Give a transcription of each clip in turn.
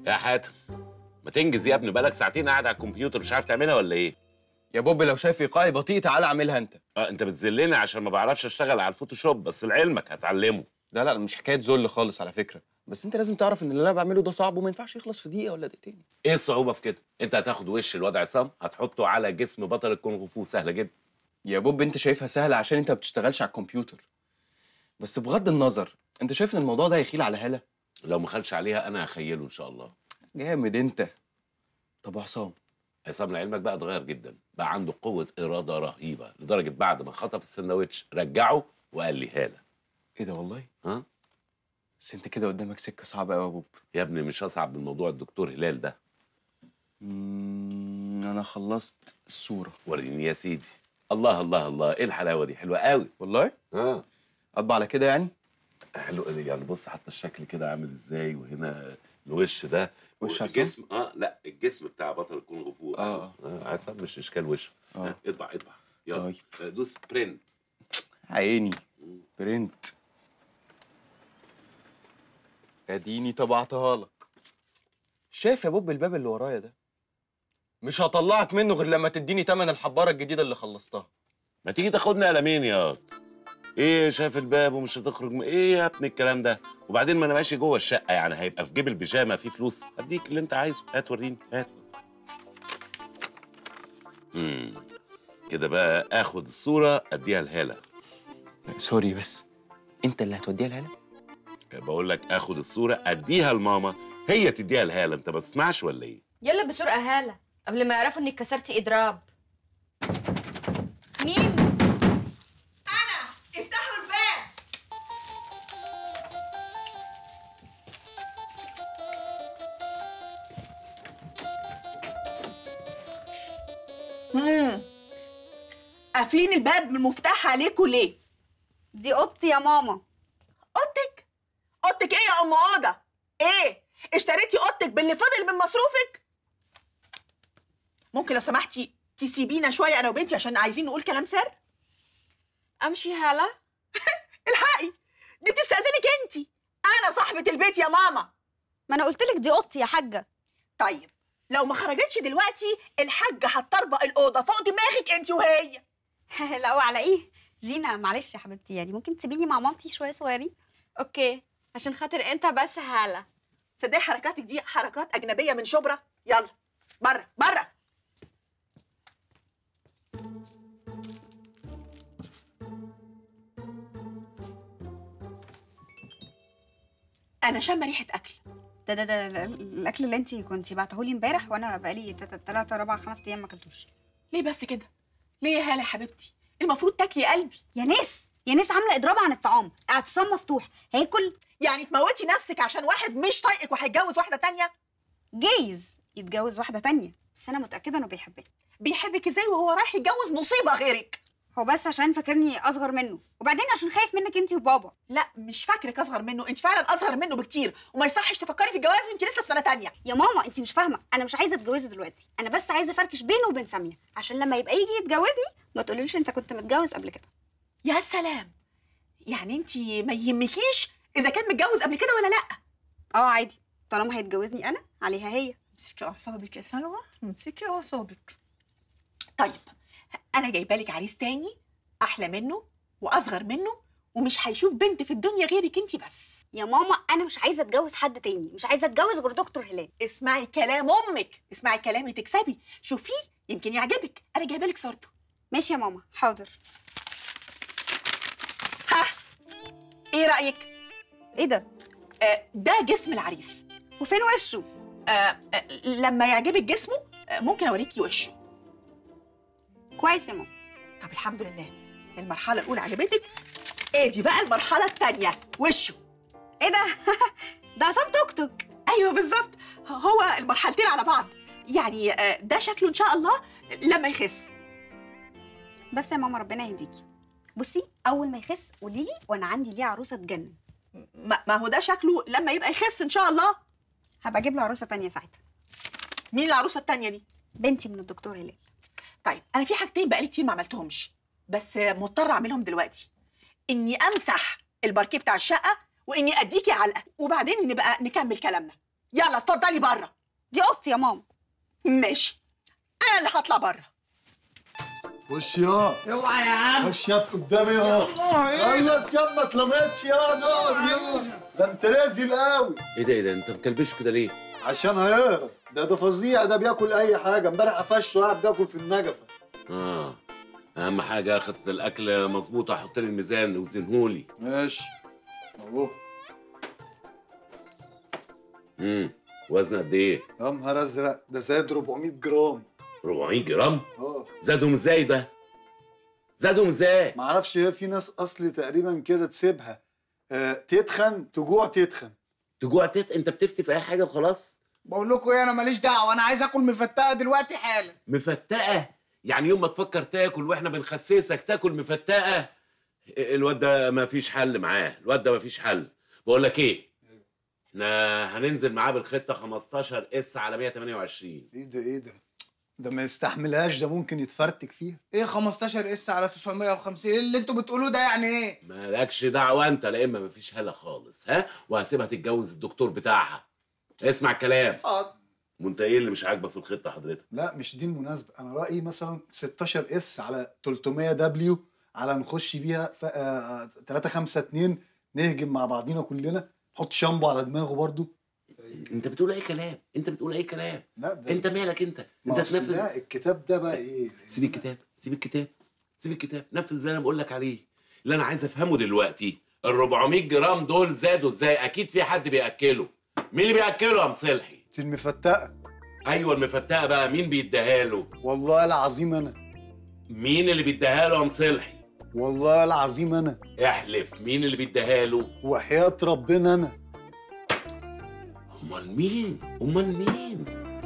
يا حاتم ما تنجز يا ابني بقالك ساعتين قاعد على الكمبيوتر مش عارف تعملها ولا ايه يا بوب لو شايف ايقاعي بطيء تعالى اعملها انت اه انت بتذلني عشان ما بعرفش اشتغل على الفوتوشوب بس لعلمك هتعلمه لا لا مش حكايه ذل خالص على فكره بس انت لازم تعرف ان اللي انا بعمله ده صعب وما ينفعش يخلص في دقيقه ولا دقيقتين ايه الصعوبه في كده انت هتاخد وش الواد عصام هتحطه على جسم بطل الكونغ فو سهله جدا يا بوب انت شايفها سهله عشان انت ما بتشتغلش على الكمبيوتر بس بغض النظر انت شايف ان الموضوع ده هيخيل على هاله لو ما خلش عليها انا هخيله ان شاء الله جامد انت طب وعصام عصام لعلمك بقى اتغير جدا بقى عنده قوه اراده رهيبه لدرجه بعد ما خطف السندوتش رجعه وقال لي هاله ايه ده والله ها بس انت كده قدامك سكه صعبه قوي يا بوب يا ابني مش اصعب من موضوع الدكتور هلال ده مم، انا خلصت الصوره وريني يا سيدي الله الله الله ايه الحلاوه دي حلوه قوي والله اه اطبع على كده يعني حلو يعني بص حتى الشكل كده عامل ازاي وهنا الوش ده وش عصام؟ الجسم اه لا الجسم بتاع بطل الكونغ فو آه. اه عصام مش اشكال وشه آه. آه. اطبع اطبع يلا طيب. آه، دوس برنت عيني برنت اديني طبعتها لك شايف يا بوب الباب اللي ورايا ده مش هطلعك منه غير لما تديني تمن الحباره الجديده اللي خلصتها ما تيجي تاخدني قلمين يا ايه شايف الباب ومش هتخرج من ايه يا ابني الكلام ده وبعدين ما انا ماشي جوه الشقه يعني هيبقى في جيب البيجامه في فلوس اديك اللي انت عايزه هات وريني هات امم كده بقى اخد الصوره اديها لهاله سوري بس انت اللي هتوديها لهلا بقول لك اخد الصوره اديها لماما هي تديها لهاله انت ما تسمعش ولا ايه يلا بسرعة هالة قبل ما يعرفوا انك كسرتي اضراب مين؟ أنا افتحوا الباب مم. قافلين الباب من المفتاح عليكوا ليه؟ دي اوضتي يا ماما اوضتك؟ اوضتك ايه يا ام اوضه؟ ايه؟ اشتريتي اوضتك باللي فضل من مصروفك؟ ممكن لو سمحتي تسيبينا شويه انا وبنتي عشان عايزين نقول كلام سر؟ امشي هالة الحقي دي بتستأذنك انت انا صاحبة البيت يا ماما ما انا قلت لك دي اوضتي يا حاجة طيب لو ما خرجتش دلوقتي الحاجة هتطربق الأوضة فوق دماغك انت وهي لا وعلى ايه؟ جينا معلش يا حبيبتي يعني ممكن تسيبيني مع مامتي شوية صغيرين اوكي عشان خاطر انت بس هالة تصدقي حركاتك دي حركات أجنبية من شبرا يلا بره بره أنا شامة ريحة أكل ده ده ده ده الاكل اللي انت كنتي بعتهولي امبارح وانا بقالي تلاتة اربع خمس ايام ما اكلتوش ليه بس كده؟ ليه يا هالة يا حبيبتي؟ المفروض تاكلي قلبي يا ناس يا ناس عامله اضراب عن الطعام اعتصام مفتوح هياكل يعني تموتي نفسك عشان واحد مش طايقك وهيتجوز واحدة تانية جايز يتجوز واحده تانية بس انا متاكده انه بيحبني بيحبك ازاي وهو رايح يتجوز مصيبة غيرك هو بس عشان فاكرني اصغر منه وبعدين عشان خايف منك انت وبابا لا مش فاكرك اصغر منه انت فعلا اصغر منه بكتير وما يصحش تفكري في الجواز وانت لسه في سنه تانية يا ماما انت مش فاهمه انا مش عايزه اتجوزه دلوقتي انا بس عايزه افركش بينه وبين ساميه عشان لما يبقى يجي يتجوزني ما تقوليش انت كنت متجوز قبل كده يا سلام يعني انت ما يهمكيش اذا كان متجوز قبل كده ولا لا اه عادي طالما هيتجوزني انا عليها هي امسكي اعصابك يا سلوى امسكي اعصابك طيب انا جايبه لك عريس تاني احلى منه واصغر منه ومش هيشوف بنت في الدنيا غيرك انت بس يا ماما انا مش عايزه اتجوز حد تاني مش عايزه اتجوز غير دكتور هلال اسمعي كلام امك اسمعي كلامي تكسبي شوفيه يمكن يعجبك انا جايبه لك صورته ماشي يا ماما حاضر ها ايه رايك ايه ده آه ده جسم العريس وفين وشه آه آه لما يعجبك جسمه آه ممكن اوريكي وشه كويس يا ماما طب الحمد لله المرحله الاولى عجبتك ادي بقى المرحله الثانيه وشه ايه ده ده عصام توك توك ايوه بالظبط هو المرحلتين على بعض يعني آه، ده شكله ان شاء الله لما يخس بس يا ماما ربنا يهديكي بصي اول ما يخس قولي لي وانا عندي ليه عروسه تجنن ما ما هو ده شكله لما يبقى يخس ان شاء الله هبقى اجيب له عروسه تانية ساعتها مين العروسه التانية دي بنتي من الدكتور هلال طيب انا في حاجتين بقالي كتير ما عملتهمش بس آه، مضطره اعملهم دلوقتي اني امسح الباركيه بتاع الشقه واني اديكي علقه وبعدين نبقى نكمل كلامنا يلا اتفضلي بره دي اوضتي يا ماما ماشي انا اللي هطلع بره خش يا اوعى يا عم خش يا قدامي يا خلص يا ما اتلمتش يا نار يا ده انت رازل قوي ايه ده ايه ده انت مكلبش كده ليه عشان هيهرب ده ده فظيع ده بياكل اي حاجه امبارح قفشه قاعد بياكل في النجفه اه اهم حاجه اخد الاكل مظبوط احط لي الميزان وزنهولي ماشي اهو امم وزن قد ايه يا نهار ازرق ده زاد 400 جرام 400 جرام اه زادهم ازاي ده زادهم ازاي ما اعرفش هي في ناس اصلي تقريبا كده تسيبها آه تتخن تجوع تتخن تجوع تت انت بتفتي في اي حاجه وخلاص بقول لكم ايه انا ماليش دعوه انا عايز اكل مفتقه دلوقتي حالا مفتقه يعني يوم ما تفكر تاكل واحنا بنخسسك تاكل مفتقه الواد ده ما فيش حل معاه الواد ده ما فيش حل بقول لك ايه احنا هننزل معاه بالخطه 15 اس على 128 ايه ده ايه ده ده ما يستحملهاش ده ممكن يتفرتك فيها ايه 15 اس على 950 ايه اللي انتوا بتقولوه ده يعني ايه مالكش دعوه انت لا اما مفيش هلا خالص ها وهسيبها تتجوز الدكتور بتاعها اسمع الكلام حاضر وانت ايه اللي مش عاجبك في الخطه حضرتك لا مش دي المناسبة أنا رأيي مثلا 16 اس على 300 دبليو على نخش بيها ف... آه... 3 5 2 نهجم مع بعضينا كلنا نحط شامبو على دماغه برضو انت بتقول اي كلام انت بتقول اي كلام لا ده انت مالك انت ما انت أصل تنفذ ده الكتاب ده بقى إيه سيب الكتاب سيب الكتاب سيب الكتاب نفذ اللي انا بقول لك عليه اللي انا عايز افهمه دلوقتي ال 400 جرام دول زادوا ازاي اكيد في حد بياكله مين اللي بياكله يا مصلحي دي المفتقة ايوه المفتقه بقى مين بيديها له والله العظيم أنا مين اللي بيديها له يا مصلحي والله العظيم أنا احلف مين اللي بيديها له وحياة ربنا أنا امال مين امال مين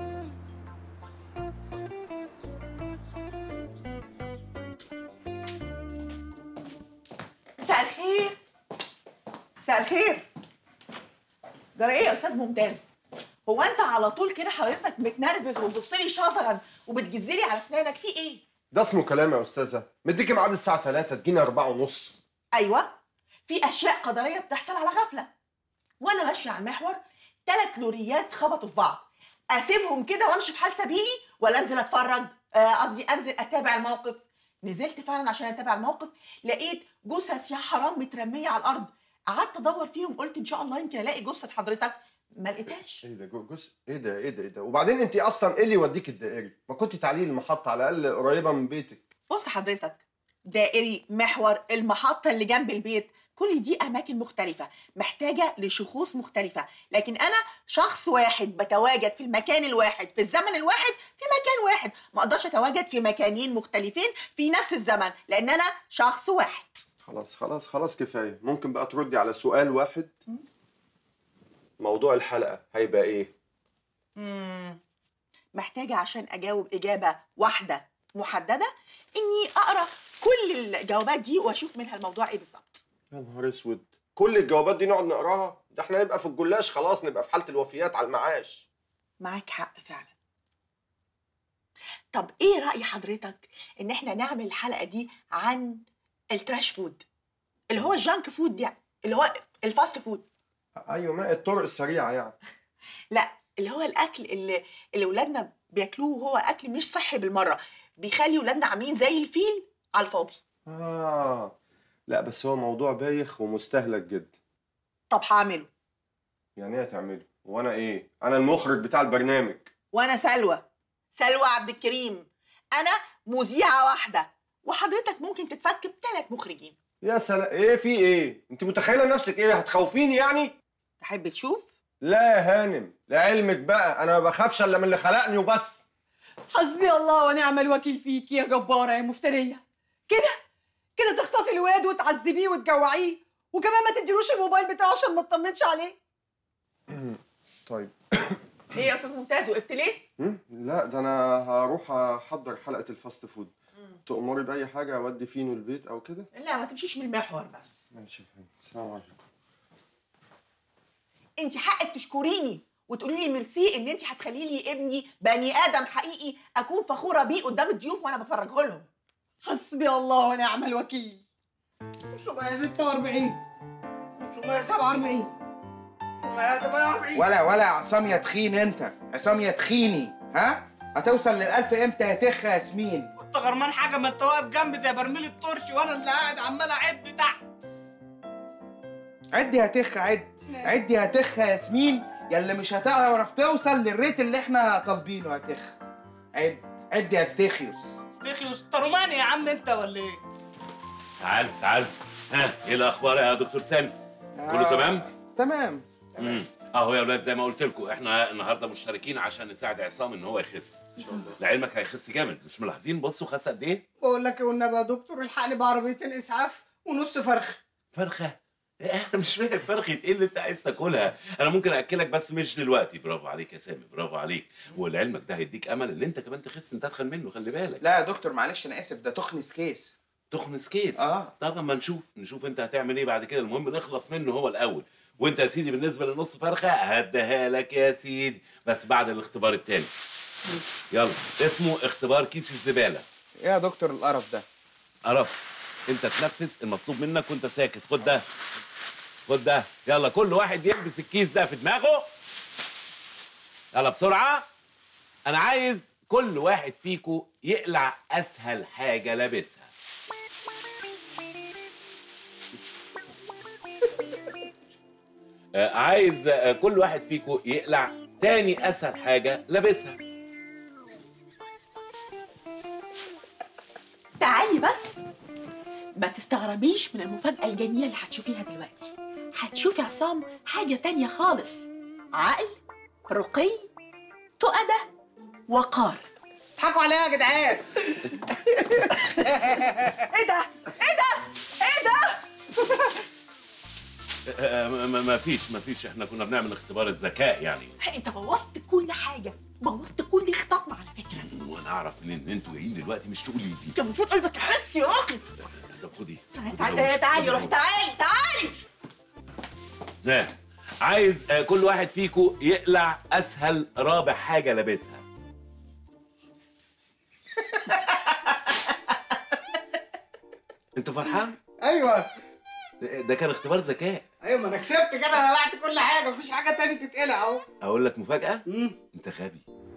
مساء الخير مساء الخير جرى ايه يا استاذ ممتاز هو انت على طول كده حضرتك متنرفز وبتبص لي شظرا وبتجزلي على اسنانك في ايه ده اسمه كلام يا استاذه مديكي ميعاد الساعه 3 تجيني 4 ونص ايوه في اشياء قدريه بتحصل على غفله وانا ماشيه على المحور ثلاث لوريات خبطوا في بعض اسيبهم كده وامشي في حال سبيلي ولا انزل اتفرج آه، قصدي انزل اتابع الموقف نزلت فعلا عشان اتابع الموقف لقيت جثث يا حرام مترميه على الارض قعدت ادور فيهم قلت ان شاء الله يمكن الاقي جثه حضرتك ما لقيتهاش ايه ده جو- جزء ايه ده ايه ده ايه ده وبعدين انت اصلا ايه اللي يوديك الدائري ما كنت تعليل المحطه على الاقل قريبه من بيتك بص حضرتك دائري محور المحطة اللي جنب البيت كل دي أماكن مختلفة محتاجة لشخوص مختلفة لكن أنا شخص واحد بتواجد في المكان الواحد في الزمن الواحد في مكان واحد ما أقدرش أتواجد في مكانين مختلفين في نفس الزمن لأن أنا شخص واحد خلاص خلاص خلاص كفايه ممكن بقى تردي على سؤال واحد موضوع الحلقه هيبقى ايه مم. محتاجة عشان أجاوب إجابة واحدة محددة إني أقرأ كل الجوابات دي وأشوف منها الموضوع إيه بالظبط يا نهار اسود كل الجوابات دي نقعد نقراها ده احنا نبقى في الجلاش خلاص نبقى في حاله الوفيات على المعاش معاك حق فعلا طب ايه رأي حضرتك ان احنا نعمل الحلقة دي عن التراش فود اللي هو الجانك فود يعني اللي هو الفاست فود ايوه ما الطرق السريعه يعني لا اللي هو الاكل اللي اللي ولادنا بياكلوه وهو اكل مش صحي بالمرة بيخلي ولادنا عاملين زي الفيل على الفاضي اه لا بس هو موضوع بايخ ومستهلك جدا طب هعمله يعني ايه هتعمله وانا ايه انا المخرج بتاع البرنامج وانا سلوى سلوى عبد الكريم انا مذيعة واحدة وحضرتك ممكن تتفك بثلاث مخرجين يا سلام ايه في ايه انت متخيله نفسك ايه هتخوفيني يعني تحب تشوف لا يا هانم لعلمك بقى انا ما بخافش الا من اللي خلقني وبس حسبي الله ونعم الوكيل فيك يا جبارة يا مفترية كده كده تخطفي الواد وتعذبيه وتجوعيه وكمان ما تديلوش الموبايل بتاعه عشان ما تطمنش عليه طيب ايه يا استاذ ممتاز وقفت ليه؟ هم؟ لا ده انا هروح احضر حلقه الفاست فود تأمري بأي حاجة أودي فينو البيت أو كده؟ لا ما تمشيش من المحور بس ماشي فهمت السلام عليكم انت حقك تشكريني وتقولي لي ميرسي ان انت هتخلي لي ابني بني ادم حقيقي اكون فخوره بيه قدام الضيوف وانا بفرجه لهم حسبي الله ونعم الوكيل 946 947 ولا ولا يا عصام يا تخين انت عصام يا تخيني ها هتوصل للألف امتى يا تخ يا ياسمين انت غرمان حاجه ما انت واقف جنبي زي برميل الطرش وانا اللي قاعد عمال اعد تحت عد يا تخ عد عد يا تخ يا ياسمين يا اللي مش هتعرف توصل للريت اللي احنا طالبينه يا تخ عد عد يا ستيخيوس ستيخيوس انت روماني يا عم انت ولا ايه تعال تعال ها ايه الاخبار يا دكتور سامي كله تمام تمام امم اهو يا اولاد زي ما قلت لكم احنا النهارده مشتركين عشان نساعد عصام ان هو يخس ان شاء الله لعلمك هيخس جامد مش ملاحظين بصوا خس قد ايه بقول لك ايه والنبي يا دكتور الحقني بعربيتين اسعاف ونص فرخ فرخه انا مش فاهم فرخه ايه اللي انت عايز تاكلها انا ممكن اكلك بس مش دلوقتي برافو عليك يا سامي برافو عليك ولعلمك ده هيديك امل ان انت كمان تخس انت اتخن منه خلي بالك لا يا دكتور معلش انا اسف ده تخنس كيس تخنس كيس اه طب اما نشوف نشوف انت هتعمل ايه بعد كده المهم نخلص منه هو الاول وانت يا سيدي بالنسبه للنص فرخه هديها لك يا سيدي بس بعد الاختبار التاني يلا اسمه اختبار كيس الزباله ايه يا دكتور القرف ده قرف انت تنفذ المطلوب منك وانت ساكت خد ده خد ده يلا كل واحد يلبس الكيس ده في دماغه يلا بسرعه انا عايز كل واحد فيكو يقلع اسهل حاجه لابسها آه، عايز آه، كل واحد فيكو يقلع تاني اسهل حاجه لابسها تعالي بس ما تستغربيش من المفاجأة الجميلة اللي هتشوفيها دلوقتي هتشوفي عصام حاجة تانية خالص عقل رقي تؤدة وقار اضحكوا عليا يا جدعان ايه ده؟ ايه ده؟ ايه ده؟ آه، ما- ما ما فيش ما فيش احنا كنا بنعمل اختبار الذكاء يعني انت بوظت كل حاجة بوظت كل خططنا على فكرة وانا اعرف منين ان انتوا جايين دلوقتي مش تقولي دي انت المفروض قلبك حس يا اخي طب خدي تعالي تعالي تعالي روحي تعالي تعالي ها عايز آه، كل واحد فيكو يقلع اسهل رابع حاجه لابسها انت فرحان ايوه ده ده كان اختبار ذكاء ايوه ما انا كسبت كده انا قلعت كل حاجه مفيش حاجه تاني تتقلع اهو اقول لك مفاجاه انت غبي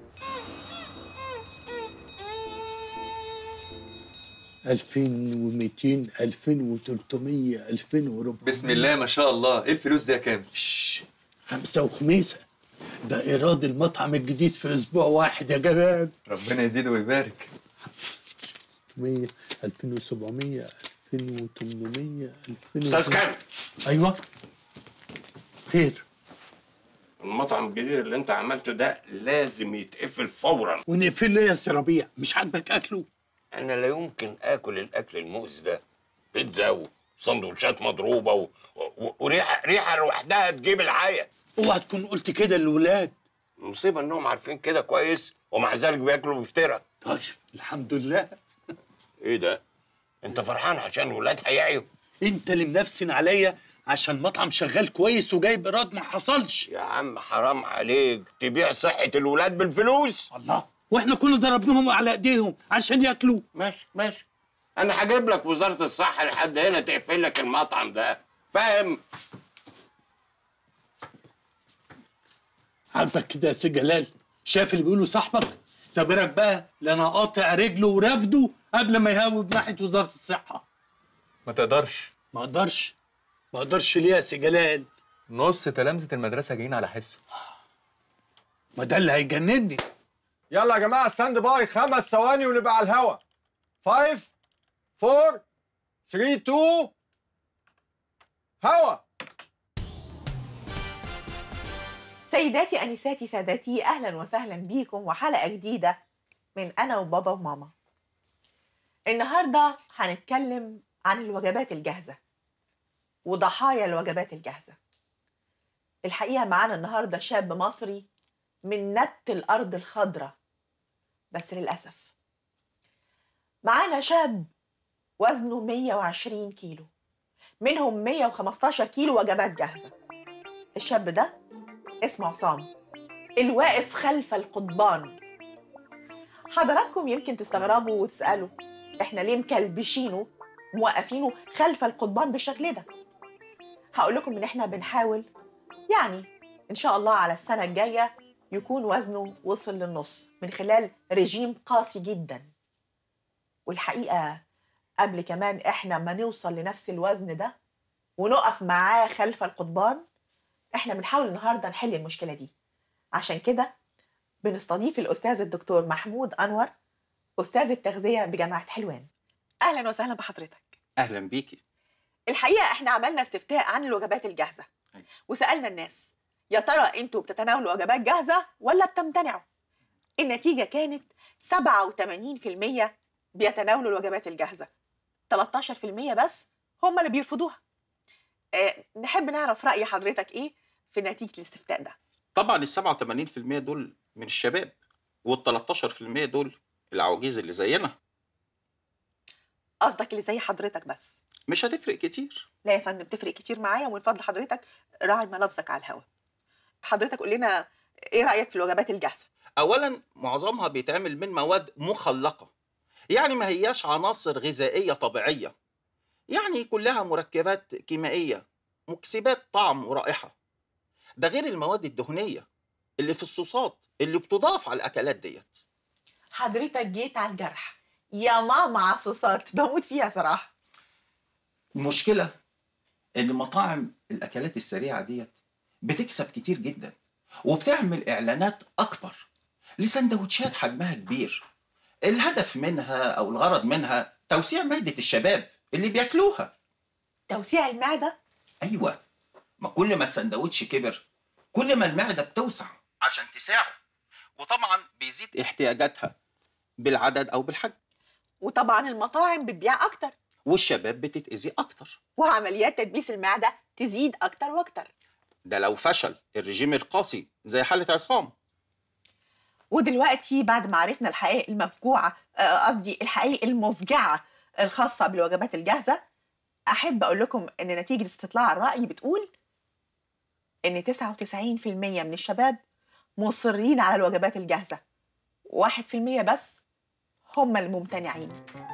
ألفين وميتين ألفين وتلتمية ألفين وربعمية بسم الله ما شاء الله ايه الفلوس دي يا كامل خمسة وخميسة ده إيراد المطعم الجديد في أسبوع واحد يا جمال ربنا يزيده ويبارك مية ألفين وسبعمية ألفين وتمنمية ألفين أستاذ كامل. أيوة خير المطعم الجديد اللي انت عملته ده لازم يتقفل فورا ونقفل ليه يا سي ربيع مش عاجبك أكله انا لا يمكن اكل الاكل المؤذي ده بيتزا وسندوتشات مضروبه و... و... وريحه ريحه لوحدها تجيب الحياه اوعى تكون قلت كده للولاد المصيبه انهم عارفين كده كويس ومع ذلك بياكلوا بفتره طيب الحمد لله ايه ده انت فرحان عشان الولاد هيعيوا انت اللي منفسن عليا عشان مطعم شغال كويس وجايب ايراد ما حصلش يا عم حرام عليك تبيع صحه الولاد بالفلوس الله واحنا كنا ضربناهم على ايديهم عشان ياكلوا ماشي ماشي انا هجيب لك وزاره الصحه لحد هنا تقفل لك المطعم ده فاهم عاجبك كده يا سي جلال شايف اللي بيقوله صاحبك طب إيه رايك بقى لا انا قاطع رجله ورافده قبل ما يهوب ناحيه وزاره الصحه ما تقدرش ما اقدرش ما اقدرش ليه يا سي جلال نص تلامذة المدرسة جايين على حسه ما ده اللي هيجنني يلا يا جماعه ستاند باي خمس ثواني ونبقى على الهوا 5 4 3 2 هوا سيداتي انساتي سادتي اهلا وسهلا بيكم وحلقه جديده من انا وبابا وماما النهارده هنتكلم عن الوجبات الجاهزه وضحايا الوجبات الجاهزه الحقيقه معانا النهارده شاب مصري من نبت الارض الخضراء بس للاسف معانا شاب وزنه 120 كيلو منهم 115 كيلو وجبات جاهزه الشاب ده اسمه عصام الواقف خلف القضبان حضراتكم يمكن تستغربوا وتسألوا احنا ليه مكلبشينه موقفينه خلف القضبان بالشكل ده هقول لكم ان احنا بنحاول يعني ان شاء الله على السنه الجايه يكون وزنه وصل للنص من خلال رجيم قاسي جدا والحقيقه قبل كمان احنا ما نوصل لنفس الوزن ده ونقف معاه خلف القضبان احنا بنحاول النهارده نحل المشكله دي عشان كده بنستضيف الاستاذ الدكتور محمود انور استاذ التغذيه بجامعه حلوان اهلا وسهلا بحضرتك اهلا بيكي الحقيقه احنا عملنا استفتاء عن الوجبات الجاهزه وسالنا الناس يا ترى انتوا بتتناولوا وجبات جاهزه ولا بتمتنعوا النتيجه كانت 87% بيتناولوا الوجبات الجاهزه 13% بس هم اللي بيرفضوها أه نحب نعرف راي حضرتك ايه في نتيجه الاستفتاء ده طبعا ال 87% دول من الشباب وال 13% دول العواجيز اللي زينا قصدك اللي زي حضرتك بس مش هتفرق كتير لا يا فندم تفرق كتير معايا ومن فضل حضرتك راعي ملابسك على الهوا حضرتك قول لنا ايه رايك في الوجبات الجاهزه اولا معظمها بيتعمل من مواد مخلقه يعني ما هياش عناصر غذائيه طبيعيه يعني كلها مركبات كيميائيه مكسبات طعم ورائحه ده غير المواد الدهنيه اللي في الصوصات اللي بتضاف على الاكلات ديت حضرتك جيت على الجرح يا ماما على الصوصات بموت فيها صراحه المشكله ان مطاعم الاكلات السريعه ديت بتكسب كتير جدا وبتعمل اعلانات اكبر لسندوتشات حجمها كبير الهدف منها او الغرض منها توسيع معده الشباب اللي بياكلوها توسيع المعده ايوه ما كل ما السندوتش كبر كل ما المعده بتوسع عشان تساعه وطبعا بيزيد احتياجاتها بالعدد او بالحجم وطبعا المطاعم بتبيع اكتر والشباب بتتاذي اكتر وعمليات تدبيس المعده تزيد اكتر واكتر ده لو فشل الرجيم القاسي زي حاله عصام ودلوقتي بعد ما عرفنا الحقائق المفجوعه آه، قصدي الحقائق المفجعه الخاصه بالوجبات الجاهزه احب اقول لكم ان نتيجه استطلاع الراي بتقول ان 99% من الشباب مصرين على الوجبات الجاهزه 1% بس هم الممتنعين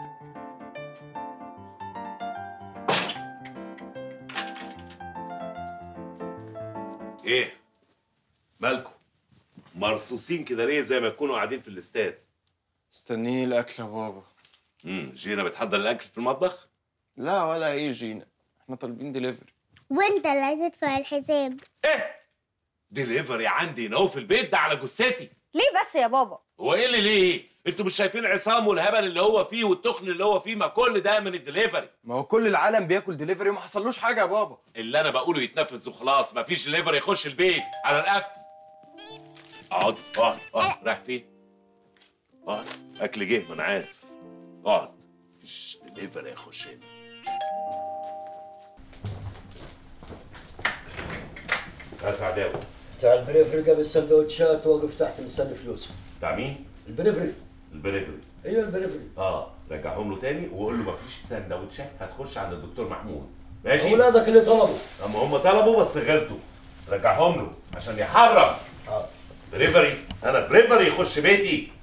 ايه مالكم مرصوصين كده ليه زي ما يكونوا قاعدين في الاستاد استنيه الاكل يا بابا امم جينا بتحضر الاكل في المطبخ لا ولا ايه جينا احنا طالبين دليفري وانت اللي هتدفع الحساب ديليفري عندي هنا في البيت ده على جثتي ليه بس يا بابا هو ايه اللي ليه انتوا مش شايفين عصام والهبل اللي هو فيه والتخن اللي هو فيه ما كل ده من الدليفري ما هو كل العالم بياكل دليفري وما حصلوش حاجه يا بابا اللي انا بقوله يتنفذ وخلاص مفيش دليفري يخش البيت على رقبتي اقعد اقعد اقعد رايح فين اقعد اكل جه ما انا عارف اقعد مفيش دليفري يخش هنا يا سعداوي بتاع البريفري قبل السندوتشات واقف تحت مستني فلوس بتاع مين؟ البريفري البريفري ايوه البريفري اه رجعهم له تاني وقول له مفيش سندوتشات هتخش عند الدكتور محمود ماشي اولادك اللي طلبوا اما هم طلبوا بس غلطوا رجعهم له عشان يحرم اه بريفري انا بريفري يخش بيتي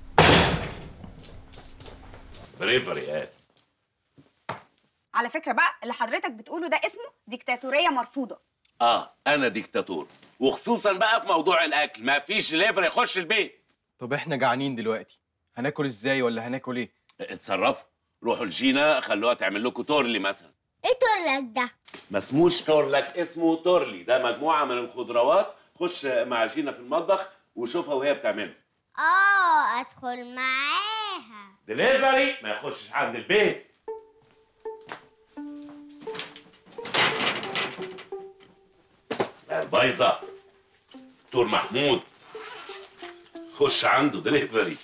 بريفري قال على فكره بقى اللي حضرتك بتقوله ده اسمه ديكتاتوريه مرفوضه اه انا ديكتاتور وخصوصا بقى في موضوع الاكل مفيش دليفري يخش البيت طب احنا جعانين دلوقتي هناكل ازاي ولا هناكل ايه اتصرفوا روحوا لجينا خلوها تعمل لكم تورلي مثلا ايه تورلك ده ما اسموش تورلك اسمه تورلي ده مجموعه من الخضروات خش مع جينا في المطبخ وشوفها وهي بتعمله اه ادخل معاها دليفري ما يخشش عند البيت يا البايظه دكتور محمود خش عنده دليفري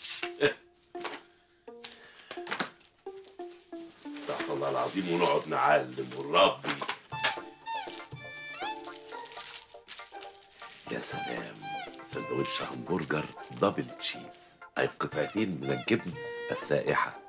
استغفر الله العظيم ونقعد نعلم ونربي يا سلام سندوتش همبرجر دبل تشيز أي قطعتين من الجبن السائحة